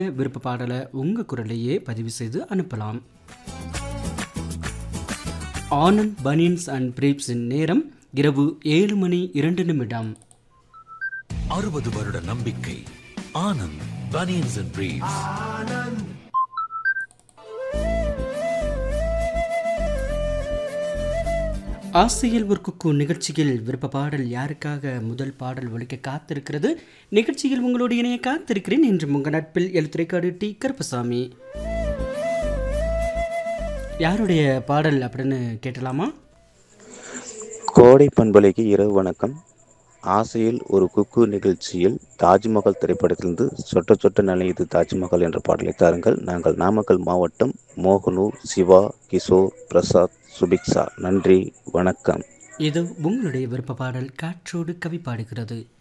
விருப்ப பாடலை உங்கள் குரலையே பதிவு செய்து அனுப்பலாம் ஆனந்த் பனியன்ஸ் அண்ட் பிரீப்ஸின் நேரம் இரவு ஏழு மணி இரண்டு நிமிடம் அறுபது வருட நம்பிக்கை ஆனந்த் பனியன்ஸ் அண்ட் பிரீவ்ஸ் ஆசையில் ஒரு குக்கு நிகழ்ச்சியில் விருப்ப பாடல் யாருக்காக முதல் பாடல் ஒழிக்க காத்திருக்கிறது நிகழ்ச்சியில் உங்களோடு இணைய காத்திருக்கிறேன் என்று உங்கள் நட்பில் எழுத்துரைக்காடு டி கருப்பசாமி யாருடைய பாடல் அப்படின்னு கேட்டலாமா கோடை பண்பலைக்கு இரவு வணக்கம் ஆசையில் ஒரு குக்கு நிகழ்ச்சியில் தாஜ்மஹால் திரைப்படத்திலிருந்து சொட்ட சொட்ட நனையுது தாஜ்மஹால் என்ற பாடலை தாருங்கள் நாங்கள் நாமக்கல் மாவட்டம் மோகனூர் சிவா கிஷோர் பிரசாத் சுபிக்ஷா நன்றி வணக்கம் இது உங்களுடைய விருப்ப பாடல் காற்றோடு கவி பாடுகிறது